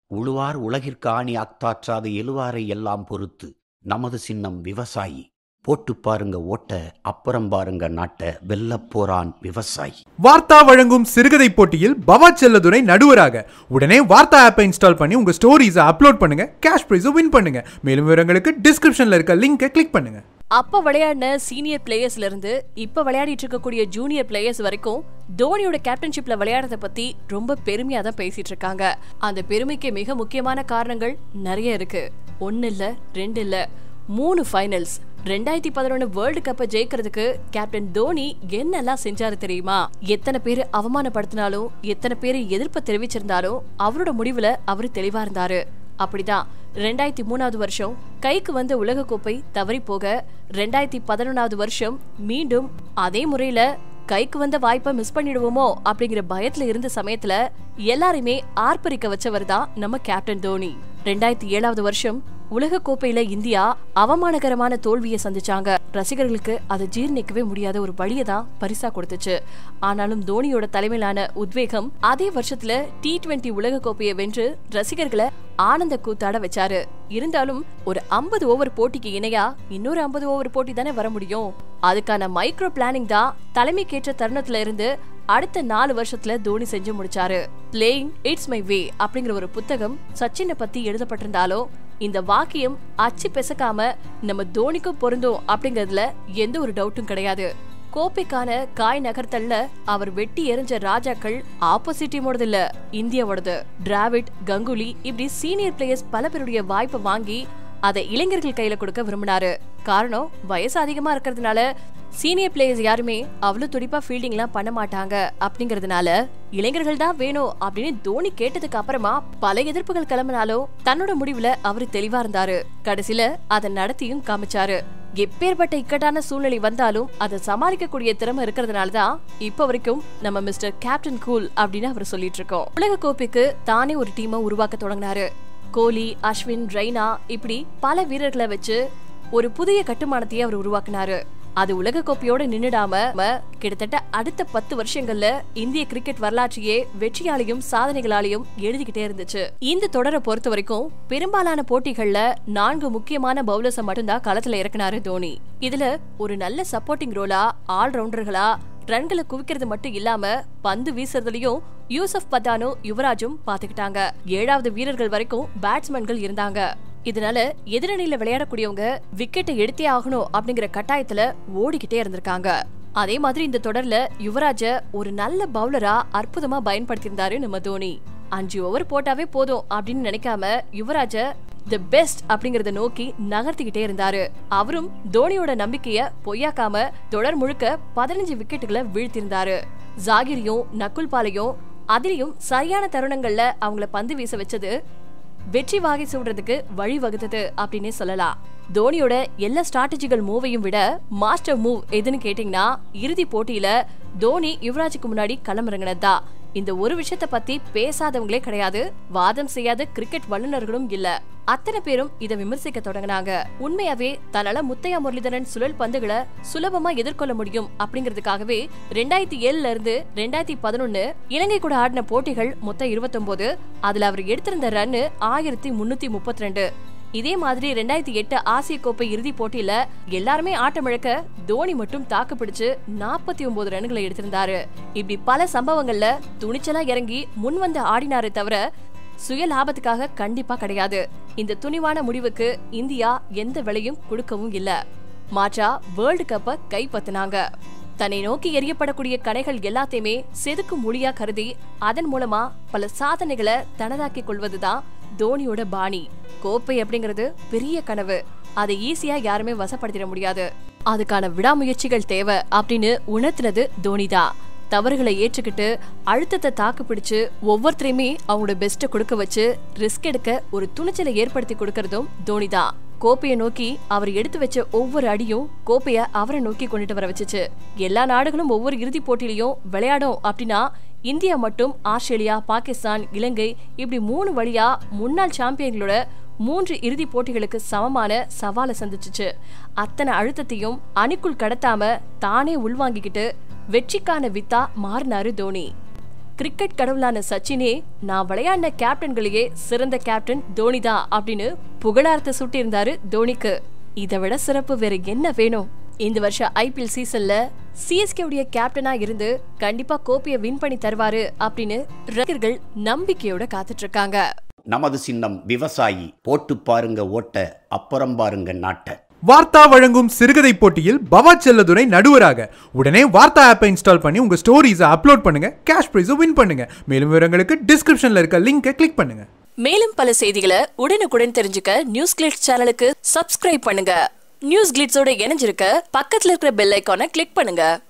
உழுவார் உலகிற்கு ஆணி அக்தாற்றாத எழுவாரை எல்லாம் பொறுத்து நமது சின்னம் விவசாயி போட்டு பாருங்க ஓட்ட அப்புறம் பாருங்க நாட்ட வெல்லப் போறான் விவசாயி வார்த்தா வழங்கும் சிறுகதை போட்டியில் பவா செல்லதுரை நடுவராக உடனே வார்த்தா ஆப்பை இன்ஸ்டால் பண்ணி உங்க ஸ்டோரிஸை அப்லோட் பண்ணுங்க கேஷ் ப்ரைஸை வின் பண்ணுங்க மேலும் விவரங்களுக்கு டிஸ்கிரிப்ஷன்ல இருக்க லிங்கை கிளிக் பண்ணுங்க அப்ப விளையாடின சீனியர் பிளேயர்ஸ்ல இருந்து இப்ப விளையாடிட்டு இருக்கக்கூடிய ஜூனியர் பிளேயர்ஸ் வரைக்கும் தோனியோட கேப்டன்ஷிப்ல விளையாடுறத பத்தி ரொம்ப பெருமையா தான் பேசிட்டு இருக்காங்க அந்த பெருமைக்கு மிக முக்கியமான காரணங்கள் நிறைய இருக்கு ஒன்னு இல்ல ரெண்டு இல்ல மூணு ஃபைனல்ஸ் ரெண்டாயிரத்தி பதினொன்னு வேர்ல்டு கப்பை ஜெயிக்கிறதுக்கு கேப்டன் தோனி என்னெல்லாம் செஞ்சாரு தெரியுமா எத்தனை பேர் அவமானப்படுத்தினாலும் எத்தனை பேர் எதிர்ப்பு தெரிவிச்சிருந்தாலும் அவரோட முடிவுல அவரு தெளிவா இருந்தாரு அப்படிதான் ரெண்டாயிரத்தி மூணாவது வருஷம் கைக்கு வந்த உலகக்கோப்பை தவறி போக ரெண்டாயிரத்தி பதினொன்னாவது வருஷம் மீண்டும் அதே முறையில கைக்கு வந்த வாய்ப்பை மிஸ் பண்ணிடுவோமோ அப்படிங்கிற பயத்துல இருந்த சமயத்துல எல்லாரையுமே ஆர்ப்பரிக்க வச்சவர் தான் நம்ம கேப்டன் தோனி ரெண்டாயிரத்தி ஏழாவது வருஷம் உலக கோப்பையில இந்தியா அவமானகரமான தோல்வியை சந்திச்சாங்க ரசிகர்களுக்கு அதை ஜீர்ணிக்கவே முடியாத ஒரு வழியை தான் பரிசா கொடுத்துச்சு ஆனாலும் தோனியோட தலைமையிலான உத்வேகம் அதே வருஷத்துல டி டுவெண்டி உலக கோப்பையை வென்று ரசிகர்களை ஆனந்த கூத்தாட வச்சாரு இருந்தாலும் ஒரு ஐம்பது ஓவர் போட்டிக்கு இணையா இன்னொரு ஐம்பது ஓவர் போட்டி தானே வர முடியும் அதுக்கான மைக்ரோ பிளானிங் தான் தலைமைக்கேற்ற தருணத்துல இருந்து அடுத்த நாலு வருஷத்துல தோனி செஞ்சு முடிச்சாரு பிளேயிங் இட்ஸ் மை வே அப்படிங்கிற ஒரு புத்தகம் சச்சினை பத்தி எழுதப்பட்டிருந்தாலும் இந்த வாக்கியம் அச்சு பெசக்காம நம்ம தோனிக்கும் பொருந்தும் அப்படிங்கறதுல எந்த ஒரு டவுட்டும் கிடையாது கோப்பைக்கான காய் நகர்த்தல்ல அவர் வெட்டி எறிஞ்ச ராஜாக்கள் ஆப்போசிட் டீமோடது இல்ல இந்தியாவோடது டிராவிட் கங்குலி இப்படி சீனியர் பிளேயர்ஸ் பல பேருடைய வாய்ப்பை வாங்கி அதை இளைஞர்கள் கையில கொடுக்க விரும்பினாரு காரணம் வயசு அதிகமா இருக்கிறதுனால சீனியர் பிளேயர்ஸ் யாருமே அவ்வளவு துடிப்பா ஃபீல்டிங்லாம் பண்ண மாட்டாங்க அப்படிங்கறதுனால இளைஞர்கள் தான் வேணும் அப்படின்னு தோனி கேட்டதுக்கு அப்புறமா பல எதிர்ப்புகள் கிளம்பினாலும் தன்னோட முடிவுல அவரு தெளிவா இருந்தாரு கடைசியில அதை நடத்தியும் காமிச்சாரு எப்பேற்பட்ட இக்கட்டான சூழ்நிலை வந்தாலும் அதை சமாளிக்கக்கூடிய திறமை இருக்கிறதுனால தான் இப்ப வரைக்கும் நம்ம மிஸ்டர் கேப்டன் கூல் அப்படின்னு அவர் சொல்லிட்டு இருக்கோம் உலக கோப்பைக்கு தானே ஒரு டீமை உருவாக்க தொடங்கினாரு கோலி அஸ்வின் ரெய்னா இப்படி பல வீரர்களை வச்சு ஒரு புதிய கட்டுமானத்தையே அவர் உருவாக்குனாரு அது உலக கோப்பையோட நின்னுடாம ம, கிட்டத்தட்ட அடுத்த பத்து வருஷங்கள்ல இந்திய கிரிக்கெட் வரலாற்றையே வெற்றியாலையும் சாதனைகளாலையும் எழுதிக்கிட்டே இருந்துச்சு இந்த தொடரை பொறுத்த வரைக்கும் பெரும்பாலான போட்டிகள்ல நான்கு முக்கியமான பவுலர்ஸை மட்டும்தான் களத்துல இறக்குனாரு தோனி இதுல ஒரு நல்ல சப்போர்ட்டிங் ரோலா ஆல்ரவுண்டர்களா ரன்களை குவிக்கிறது மட்டும் இல்லாம பந்து வீசுறதுலயும் யூசப் பத்தானும் யுவராஜும் பாத்துக்கிட்டாங்க ஏழாவது வீரர்கள் வரைக்கும் பேட்ஸ்மேன்கள் இருந்தாங்க இதனால எதிரணியில விளையாடக்கூடியவங்க விக்கெட்டை எடுத்தே ஆகணும் அப்படிங்கிற கட்டாயத்துல ஓடிக்கிட்டே இருந்திருக்காங்க அதே மாதிரி இந்த தொடர்ல யுவராஜ ஒரு நல்ல பவுலரா அற்புதமா பயன்படுத்தியிருந்தாரு நம்ம தோனி அஞ்சு ஓவர் போட்டாவே போதும் அப்படின்னு நினைக்காம யுவராஜ தி பெஸ்ட் அப்படிங்கறத நோக்கி நகர்த்திக்கிட்டே இருந்தாரு அவரும் தோனியோட நம்பிக்கைய பொய்யாக்காம தொடர் முழுக்க பதினஞ்சு விக்கெட்டுகளை வீழ்த்திருந்தாரு ஜாகிரியும் நக்குல் பாலையும் அதிலையும் சரியான தருணங்கள்ல அவங்கள பந்து வீச வச்சது வெற்றி வாகை சூடுறதுக்கு வழி வகுத்தது அப்படின்னே சொல்லலாம் தோனியோட எல்லா ஸ்ட்ராட்டஜிக்கல் மூவையும் விட மாஸ்டர் மூவ் எதுன்னு கேட்டீங்கன்னா இறுதி போட்டியில தோனி யுவராஜுக்கு முன்னாடி களமிறங்கினதா இந்த ஒரு விஷயத்த பத்தி பேசாதவங்களே கிடையாது வாதம் செய்யாத கிரிக்கெட் வல்லுநர்களும் இல்ல அத்தனை பேரும் இத விமர்சிக்க தொடங்கினாங்க உண்மையாவே தன்னால முத்தையா முரளிதரன் சுழல் பந்துகளை சுலபமா எதிர்கொள்ள முடியும் அப்படிங்கிறதுக்காகவே ரெண்டாயிரத்தி ஏழுல இருந்து ரெண்டாயிரத்தி பதினொன்னு இலங்கை கூட ஆடின போட்டிகள் மொத்தம் இருபத்தொன்பது அதுல அவர் எடுத்திருந்த ரன் ஆயிரத்தி முன்னூத்தி முப்பத்தி ரெண்டு இதே மாதிரி ரெண்டாயிரத்தி எட்டு ஆசிய கோப்பை இறுதி போட்டியில எல்லாருமே ஆட்டமிழக்க தோனி மட்டும் தாக்கு பிடிச்சு நாற்பத்தி ஒன்பது ரன்களை எடுத்திருந்தாரு இப்படி பல சம்பவங்கள்ல துணிச்சலா இறங்கி முன் வந்து ஆடினாரே தவிர சுய லாபத்துக்காக கண்டிப்பா கிடையாது இந்த துணிவான முடிவுக்கு இந்தியா எந்த விலையும் கொடுக்கவும் இல்ல மாற்றா வேர்ல்டு கப்ப கைப்பத்தினாங்க தன்னை நோக்கி எரியப்படக்கூடிய கணைகள் எல்லாத்தையுமே செதுக்கும் மொழியா கருதி அதன் மூலமா பல சாதனைகளை தனதாக்கிக் கொள்வதுதான் தோனியோட பாணி கோப்பை அப்படிங்கிறது பெரிய கனவு அதை ஈஸியா யாருமே வசப்படுத்திட முடியாது அதுக்கான விடாமுயற்சிகள் தேவை அப்படின்னு உணர்த்தினது தோனி தான் தவறுகளை ஏற்றுக்கிட்டு அழுத்தத்தை தாக்கு பிடிச்சு ஒவ்வொருத்தரையுமே அவங்களோட பெஸ்ட்டை கொடுக்க வச்சு ரிஸ்க் எடுக்க ஒரு துணிச்சலை ஏற்படுத்தி கொடுக்கறதும் தோனி தான் கோப்பையை நோக்கி அவர் எடுத்து வச்ச ஒவ்வொரு அடியும் கோப்பைய அவரை நோக்கி கொண்டுட்டு வர வச்சுச்சு எல்லா நாடுகளும் ஒவ்வொரு இறுதிப் போட்டியிலையும் விளையாடும் அப்படின்னா இந்தியா மட்டும் ஆஸ்திரேலியா பாகிஸ்தான் இலங்கை இப்படி மூணு வழியா முன்னாள் சாம்பியன்களோட மூன்று இறுதிப் போட்டிகளுக்கு சமமான சவாலை சந்திச்சுச்சு அத்தனை அழுத்தத்தையும் அணிக்குள் கடத்தாம தானே உள்வாங்கிக்கிட்டு வெற்றிக்கான வித்தா மாறினாரு தோனி கிரிக்கெட் கடவுளான சச்சினே நான் விளையாடின கேப்டன்களையே சிறந்த கேப்டன் தோனி தான் அப்படின்னு புகழார்த்த சுட்டியிருந்தாரு தோனிக்கு இதை விட சிறப்பு வேற என்ன வேணும் இந்த வருஷம் ஐபிஎல் சீசன்ல சிஎஸ்கே உடைய கேப்டனா இருந்து கண்டிப்பா கோப்பையை வின் பண்ணி தருவாரு அப்படின்னு ரசிகர்கள் நம்பிக்கையோட காத்துட்டு இருக்காங்க நமது சின்னம் விவசாயி போட்டு பாருங்க ஓட்ட அப்புறம் பாருங்க நாட்டை வார்த்தா வழங்கும் சிறுகதை போட்டியில் பவா செல்லதுரை நடுவராக உடனே வார்த்தா ஆப்பை இன்ஸ்டால் பண்ணி உங்க ஸ்டோரிஸை அப்லோட் பண்ணுங்க கேஷ் ப்ரைஸை வின் பண்ணுங்க மேலும் விவரங்களுக்கு டிஸ்கிரிப்ஷன்ல இருக்க லிங்கை கிளிக் பண்ணுங்க மேலும் பல செய்திகளை உடனுக்குடன் தெரிஞ்சுக்க நியூஸ் கிளிட்ஸ் சேனலுக்கு சப்ஸ்கிரைப் பண்ணுங்க நியூஸ் கிளிட்ஸோட இணைஞ்சிருக்க பக்கத்துல இருக்கிற பெல் ஐக்கானை கிளிக் பண்ணுங்க